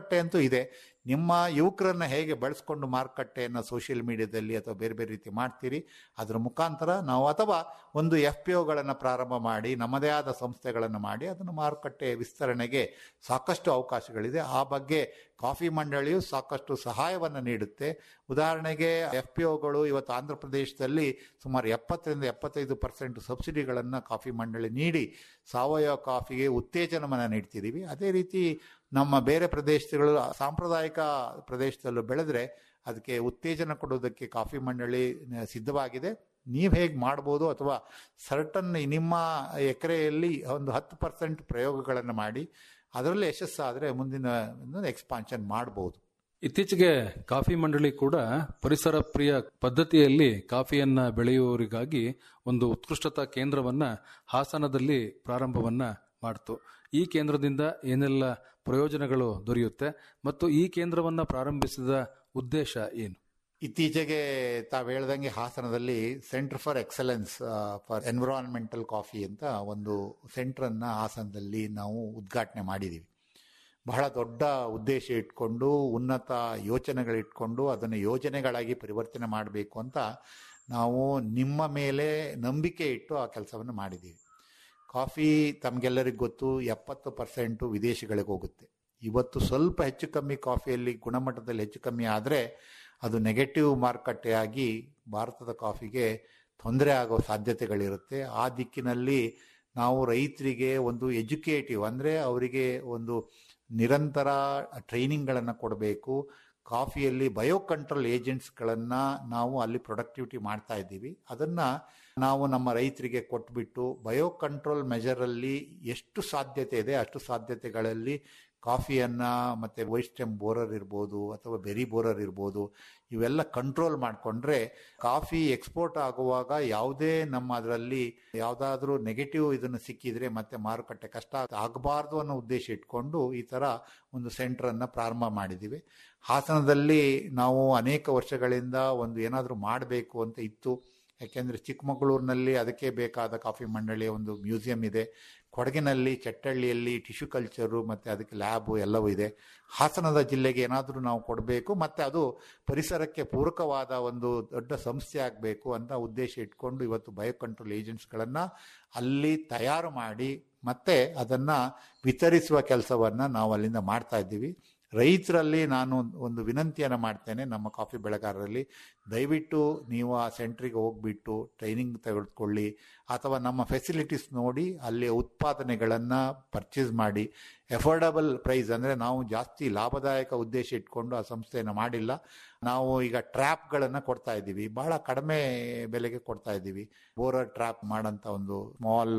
ಮಾರುಕಟ್ಟೆ ಅಂತೂ ಇದೆ ನಿಮ್ಮ ಯುವಕರನ್ನ ಹೇಗೆ ಬಳಸ್ಕೊಂಡು ಮಾರುಕಟ್ಟೆಯನ್ನು ಸೋಷಿಯಲ್ ಮೀಡಿಯಾದಲ್ಲಿ ಅಥವಾ ಬೇರೆ ಬೇರೆ ರೀತಿ ಮಾಡ್ತೀರಿ ಅದರ ಮುಖಾಂತರ ನಾವು ಅಥವಾ ಒಂದು ಎಫ್ ಪಿ ಒಗಳನ್ನು ಪ್ರಾರಂಭ ಮಾಡಿ ನಮ್ಮದೇ ಆದ ಸಂಸ್ಥೆಗಳನ್ನು ಮಾಡಿ ಅದನ್ನು ಮಾರುಕಟ್ಟೆ ವಿಸ್ತರಣೆಗೆ ಸಾಕಷ್ಟು ಅವಕಾಶಗಳಿದೆ ಆ ಬಗ್ಗೆ ಕಾಫಿ ಮಂಡಳಿಯು ಸಾಕಷ್ಟು ಸಹಾಯವನ್ನು ನೀಡುತ್ತೆ ಉದಾಹರಣೆಗೆ ಎಫ್ ಪಿ ಒಗಳು ಇವತ್ತು ಆಂಧ್ರ ಪ್ರದೇಶದಲ್ಲಿ ಸುಮಾರು ಎಪ್ಪತ್ತರಿಂದ ಎಪ್ಪತ್ತೈದು ಪರ್ಸೆಂಟ್ ಸಬ್ಸಿಡಿಗಳನ್ನು ಕಾಫಿ ಮಂಡಳಿ ನೀಡಿ ಸಾವಯವ ಕಾಫಿಗೆ ಉತ್ತೇಜನವನ್ನು ನೀಡ್ತಿದ್ದೀವಿ ಅದೇ ರೀತಿ ನಮ್ಮ ಬೇರೆ ಪ್ರದೇಶಗಳು ಸಾಂಪ್ರದಾಯಿಕ ಪ್ರದೇಶದಲ್ಲೂ ಬೆಳೆದ್ರೆ ಅದಕ್ಕೆ ಉತ್ತೇಜನ ಕೊಡೋದಕ್ಕೆ ಕಾಫಿ ಮಂಡಳಿ ಸಿದ್ಧವಾಗಿದೆ ನೀವು ಹೇಗೆ ಮಾಡ್ಬೋದು ಅಥವಾ ಸರ್ಟನ್ ನಿಮ್ಮ ಎಕರೆಯಲ್ಲಿ ಒಂದು ಹತ್ತು ಪರ್ಸೆಂಟ್ ಪ್ರಯೋಗಗಳನ್ನು ಮಾಡಿ ಅದರಲ್ಲಿ ಯಶಸ್ಸಾದರೆ ಮುಂದಿನ ಎಕ್ಸ್ಪಾನ್ಷನ್ ಮಾಡ್ಬೋದು ಇತ್ತೀಚೆಗೆ ಕಾಫಿ ಮಂಡಳಿ ಕೂಡ ಪರಿಸರ ಪ್ರಿಯ ಪದ್ಧತಿಯಲ್ಲಿ ಕಾಫಿಯನ್ನ ಬೆಳೆಯುವವರಿಗಾಗಿ ಒಂದು ಉತ್ಕೃಷ್ಟತಾ ಕೇಂದ್ರವನ್ನ ಹಾಸನದಲ್ಲಿ ಪ್ರಾರಂಭವನ್ನ ಮಾಡ್ತು ಈ ಕೇಂದ್ರದಿಂದ ಏನೆಲ್ಲ ಪ್ರಯೋಜನಗಳು ದೊರೆಯುತ್ತೆ ಮತ್ತು ಈ ಕೇಂದ್ರವನ್ನ ಪ್ರಾರಂಭಿಸಿದ ಉದ್ದೇಶ ಏನು ಇತ್ತೀಚೆಗೆ ತಾವು ಹೇಳ್ದಂಗೆ ಹಾಸನದಲ್ಲಿ centre for excellence for environmental coffee ಅಂತ ಒಂದು ಸೆಂಟ್ರನ್ನು ಹಾಸನದಲ್ಲಿ ನಾವು ಉದ್ಘಾಟನೆ ಮಾಡಿದ್ದೀವಿ ಬಹಳ ದೊಡ್ಡ ಉದ್ದೇಶ ಇಟ್ಕೊಂಡು ಉನ್ನತ ಯೋಚನೆಗಳಿಟ್ಕೊಂಡು ಅದನ್ನು ಯೋಜನೆಗಳಾಗಿ ಪರಿವರ್ತನೆ ಮಾಡಬೇಕು ಅಂತ ನಾವು ನಿಮ್ಮ ಮೇಲೆ ನಂಬಿಕೆ ಇಟ್ಟು ಆ ಕೆಲಸವನ್ನು ಮಾಡಿದ್ದೀವಿ ಕಾಫಿ ತಮಗೆಲ್ಲರಿಗೂ ಗೊತ್ತು ಎಪ್ಪತ್ತು ಪರ್ಸೆಂಟು ವಿದೇಶಗಳಿಗೆ ಹೋಗುತ್ತೆ ಇವತ್ತು ಸ್ವಲ್ಪ ಹೆಚ್ಚು ಕಮ್ಮಿ ಕಾಫಿಯಲ್ಲಿ ಗುಣಮಟ್ಟದಲ್ಲಿ ಹೆಚ್ಚು ಕಮ್ಮಿ ಆದರೆ ಅದು ನೆಗೆಟಿವ್ ಮಾರುಕಟ್ಟೆಯಾಗಿ ಭಾರತದ ಕಾಫಿಗೆ ತೊಂದರೆ ಆಗೋ ಸಾಧ್ಯತೆಗಳಿರುತ್ತೆ ಆ ದಿಕ್ಕಿನಲ್ಲಿ ನಾವು ರೈತರಿಗೆ ಒಂದು ಎಜುಕೇಟಿವ್ ಅಂದರೆ ಅವರಿಗೆ ಒಂದು ನಿರಂತರ ಟ್ರೈನಿಂಗ್ಗಳನ್ನು ಕೊಡಬೇಕು ಕಾಫಿಯಲ್ಲಿ ಬಯೋ ಕಂಟ್ರೋಲ್ ಏಜೆಂಟ್ಸ್ಗಳನ್ನು ನಾವು ಅಲ್ಲಿ ಪ್ರೊಡಕ್ಟಿವಿಟಿ ಮಾಡ್ತಾ ಇದ್ದೀವಿ ಅದನ್ನು ನಾವು ನಮ್ಮ ರೈತರಿಗೆ ಕೊಟ್ಬಿಟ್ಟು ಬಯೋ ಕಂಟ್ರೋಲ್ ಮೆಜರಲ್ಲಿ ಎಷ್ಟು ಸಾಧ್ಯತೆ ಇದೆ ಅಷ್ಟು ಸಾಧ್ಯತೆಗಳಲ್ಲಿ ಕಾಫಿಯನ್ನು ಮತ್ತು ವೈಸ್ಟೆಮ್ ಬೋರರ್ ಇರ್ಬೋದು ಅಥವಾ ಬೆರಿ ಬೋರರ್ ಇರ್ಬೋದು ಇವೆಲ್ಲ ಕಂಟ್ರೋಲ್ ಮಾಡಿಕೊಂಡ್ರೆ ಕಾಫಿ ಎಕ್ಸ್ಪೋರ್ಟ್ ಆಗುವಾಗ ಯಾವುದೇ ನಮ್ಮ ಅದರಲ್ಲಿ ಯಾವುದಾದ್ರೂ ನೆಗೆಟಿವ್ ಇದನ್ನು ಸಿಕ್ಕಿದ್ರೆ ಮತ್ತೆ ಮಾರುಕಟ್ಟೆ ಕಷ್ಟ ಆಗಬಾರ್ದು ಅನ್ನೋ ಉದ್ದೇಶ ಇಟ್ಕೊಂಡು ಈ ಥರ ಒಂದು ಸೆಂಟ್ರನ್ನು ಪ್ರಾರಂಭ ಮಾಡಿದ್ದೀವಿ ಹಾಸನದಲ್ಲಿ ನಾವು ಅನೇಕ ವರ್ಷಗಳಿಂದ ಒಂದು ಏನಾದರೂ ಮಾಡಬೇಕು ಅಂತ ಇತ್ತು ಯಾಕೆಂದರೆ ಚಿಕ್ಕಮಗಳೂರಿನಲ್ಲಿ ಅದಕ್ಕೆ ಬೇಕಾದ ಕಾಫಿ ಮಂಡಳಿಯ ಒಂದು ಮ್ಯೂಸಿಯಂ ಇದೆ ಕೊಡಗಿನಲ್ಲಿ ಚಟ್ಟಳ್ಳಿಯಲ್ಲಿ ಟಿಶ್ಯೂ ಕಲ್ಚರು ಮತ್ತು ಅದಕ್ಕೆ ಲ್ಯಾಬು ಎಲ್ಲವೂ ಇದೆ ಹಾಸನದ ಜಿಲ್ಲೆಗೆ ಏನಾದರೂ ನಾವು ಕೊಡಬೇಕು ಮತ್ತು ಅದು ಪರಿಸರಕ್ಕೆ ಪೂರಕವಾದ ಒಂದು ದೊಡ್ಡ ಸಂಸ್ಥೆ ಆಗಬೇಕು ಅಂತ ಉದ್ದೇಶ ಇಟ್ಕೊಂಡು ಇವತ್ತು ಬಯೋ ಕಂಟ್ರೋಲ್ ಏಜೆಂಟ್ಸ್ಗಳನ್ನು ಅಲ್ಲಿ ತಯಾರು ಮಾಡಿ ಮತ್ತೆ ಅದನ್ನು ವಿತರಿಸುವ ಕೆಲಸವನ್ನು ನಾವು ಅಲ್ಲಿಂದ ಮಾಡ್ತಾ ಇದ್ದೀವಿ ರೈತರಲ್ಲಿ ನಾನು ಒಂದು ವಿನಂತಿಯನ್ನು ಮಾಡ್ತೇನೆ ನಮ್ಮ ಕಾಫಿ ಬೆಳೆಗಾರರಲ್ಲಿ ದಯವಿಟ್ಟು ನೀವು ಆ ಸೆಂಟ್ರಿಗೆ ಹೋಗ್ಬಿಟ್ಟು ಟ್ರೈನಿಂಗ್ ತೆಗೆದುಕೊಳ್ಳಿ ಅಥವಾ ನಮ್ಮ ಫೆಸಿಲಿಟೀಸ್ ನೋಡಿ ಅಲ್ಲಿ ಉತ್ಪಾದನೆಗಳನ್ನು ಪರ್ಚೇಸ್ ಮಾಡಿ ಎಫೋರ್ಡಬಲ್ ಪ್ರೈಸ್ ಅಂದರೆ ನಾವು ಜಾಸ್ತಿ ಲಾಭದಾಯಕ ಉದ್ದೇಶ ಇಟ್ಕೊಂಡು ಆ ಸಂಸ್ಥೆಯನ್ನು ಮಾಡಿಲ್ಲ ನಾವು ಈಗ ಟ್ರ್ಯಾಪ್ಗಳನ್ನು ಕೊಡ್ತಾ ಇದ್ದೀವಿ ಬಹಳ ಕಡಿಮೆ ಬೆಲೆಗೆ ಕೊಡ್ತಾ ಇದ್ದೀವಿ ಬೋರರ್ ಟ್ರ್ಯಾಪ್ ಮಾಡೋಂಥ ಒಂದು ಸ್ಮಾಲ್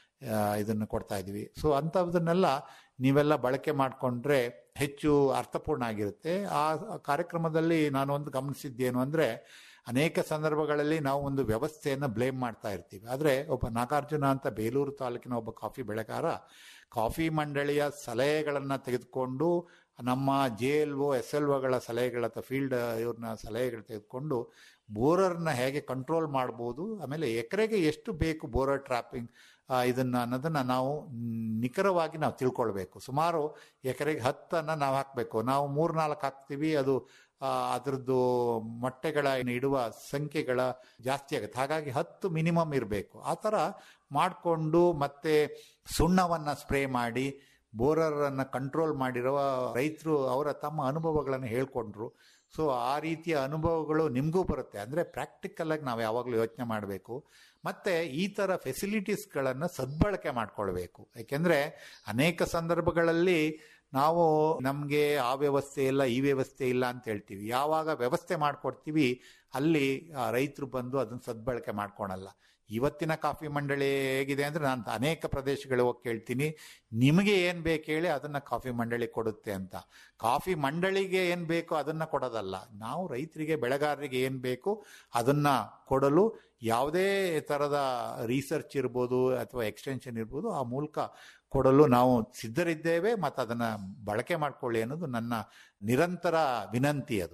ಇದನ್ನು ಕೊಡ್ತಾ ಇದ್ದೀವಿ ಸೊ ಅಂಥದನ್ನೆಲ್ಲ ನೀವೆಲ್ಲ ಬಳಕೆ ಮಾಡಿಕೊಂಡ್ರೆ ಹೆಚ್ಚು ಅರ್ಥಪೂರ್ಣ ಆಗಿರುತ್ತೆ ಆ ಕಾರ್ಯಕ್ರಮದಲ್ಲಿ ನಾನು ಒಂದು ಗಮನಿಸಿದ್ದೇನು ಅಂದರೆ ಅನೇಕ ಸಂದರ್ಭಗಳಲ್ಲಿ ನಾವು ಒಂದು ವ್ಯವಸ್ಥೆಯನ್ನು ಬ್ಲೇಮ್ ಮಾಡ್ತಾ ಇರ್ತೀವಿ ಆದರೆ ಒಬ್ಬ ನಾಗಾರ್ಜುನ ಅಂತ ಬೇಲೂರು ತಾಲೂಕಿನ ಒಬ್ಬ ಕಾಫಿ ಬೆಳೆಗಾರ ಕಾಫಿ ಮಂಡಳಿಯ ಸಲಹೆಗಳನ್ನು ತೆಗೆದುಕೊಂಡು ನಮ್ಮ J L O S L ಒಗಳ ಸಲಹೆಗಳ ಅಥವಾ ಫೀಲ್ಡ್ ಇವ್ರನ್ನ ಸಲಹೆಗಳು ತೆಗೆದುಕೊಂಡು ಬೋರರ್ನ ಹೇಗೆ ಕಂಟ್ರೋಲ್ ಮಾಡ್ಬೋದು ಆಮೇಲೆ ಎಕರೆಗೆ ಎಷ್ಟು ಬೇಕು ಬೋರರ್ ಟ್ರಾಪಿಂಗ್ ಇದನ್ನು ಅನ್ನೋದನ್ನು ನಾವು ನಿಖರವಾಗಿ ನಾವು ತಿಳ್ಕೊಳ್ಬೇಕು ಸುಮಾರು ಎಕರೆಗೆ ಹತ್ತನ್ನು ನಾವು ಹಾಕಬೇಕು ನಾವು ಮೂರು ನಾಲ್ಕು ಹಾಕ್ತೀವಿ ಅದು ಅದರದ್ದು ಮೊಟ್ಟೆಗಳ ಇಡುವ ಸಂಖ್ಯೆಗಳ ಜಾಸ್ತಿ ಆಗುತ್ತೆ ಹಾಗಾಗಿ ಹತ್ತು ಮಿನಿಮಮ್ ಇರಬೇಕು ಆ ಥರ ಮಾಡಿಕೊಂಡು ಮತ್ತೆ ಸುಣ್ಣವನ್ನು ಸ್ಪ್ರೇ ಮಾಡಿ ಬೋರರನ್ನು ಕಂಟ್ರೋಲ್ ಮಾಡಿರುವ ರೈತರು ಅವರ ತಮ್ಮ ಅನುಭವಗಳನ್ನು ಹೇಳ್ಕೊಂಡ್ರು ಸೊ ಆ ರೀತಿಯ ಅನುಭವಗಳು ನಿಮಗೂ ಬರುತ್ತೆ ಅಂದರೆ ಪ್ರಾಕ್ಟಿಕಲಾಗಿ ನಾವು ಯಾವಾಗಲೂ ಯೋಚನೆ ಮಾಡಬೇಕು ಮತ್ತು ಈ ಥರ ಫೆಸಿಲಿಟೀಸ್ಗಳನ್ನು ಸದ್ಬಳಕೆ ಮಾಡ್ಕೊಳ್ಬೇಕು ಯಾಕೆಂದರೆ ಅನೇಕ ಸಂದರ್ಭಗಳಲ್ಲಿ ನಾವು ನಮಗೆ ಆ ವ್ಯವಸ್ಥೆ ಇಲ್ಲ ಈ ವ್ಯವಸ್ಥೆ ಇಲ್ಲ ಅಂತ ಹೇಳ್ತೀವಿ ಯಾವಾಗ ವ್ಯವಸ್ಥೆ ಮಾಡಿಕೊಡ್ತೀವಿ ಅಲ್ಲಿ ರೈತರು ಬಂದು ಅದನ್ನು ಸದ್ಬಳಕೆ ಮಾಡ್ಕೊಳಲ್ಲ ಇವತ್ತಿನ ಕಾಫಿ ಮಂಡಳಿ ಹೇಗಿದೆ ಅಂದರೆ ನಾನು ಅನೇಕ ಪ್ರದೇಶಗಳಿಗೆ ಹೋಗಿ ಕೇಳ್ತೀನಿ ನಿಮಗೆ ಏನು ಬೇಕು ಹೇಳಿ ಅದನ್ನು ಕಾಫಿ ಮಂಡಳಿ ಕೊಡುತ್ತೆ ಅಂತ ಕಾಫಿ ಮಂಡಳಿಗೆ ಏನು ಬೇಕೋ ಅದನ್ನು ಕೊಡೋದಲ್ಲ ನಾವು ರೈತರಿಗೆ ಬೆಳೆಗಾರರಿಗೆ ಏನು ಬೇಕು ಅದನ್ನು ಕೊಡಲು ಯಾವುದೇ ಥರದ ರಿಸರ್ಚ್ ಇರ್ಬೋದು ಅಥವಾ ಎಕ್ಸ್ಟೆನ್ಷನ್ ಇರ್ಬೋದು ಆ ಮೂಲಕ ಕೊಡಲು ನಾವು ಸಿದ್ಧರಿದ್ದೇವೆ ಮತ್ತು ಅದನ್ನು ಬಳಕೆ ಮಾಡಿಕೊಳ್ಳಿ ಅನ್ನೋದು ನನ್ನ ನಿರಂತರ ವಿನಂತಿ ಅದು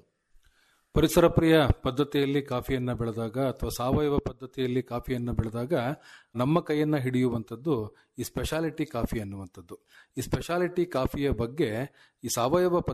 ಪರಿಸರ ಪ್ರಿಯ ಪದ್ಧತಿಯಲ್ಲಿ ಕಾಫಿಯನ್ನು ಬೆಳೆದಾಗ ಅಥವಾ ಸಾವಯವ ಪದ್ಧತಿಯಲ್ಲಿ ಕಾಫಿಯನ್ನು ಬೆಳೆದಾಗ ನಮ್ಮ ಕೈಯನ್ನು ಹಿಡಿಯುವಂಥದ್ದು ಈ ಸ್ಪೆಷಾಲಿಟಿ ಕಾಫಿ ಅನ್ನುವಂಥದ್ದು ಈ ಸ್ಪೆಷಾಲಿಟಿ ಕಾಫಿಯ ಬಗ್ಗೆ ಈ ಸಾವಯವ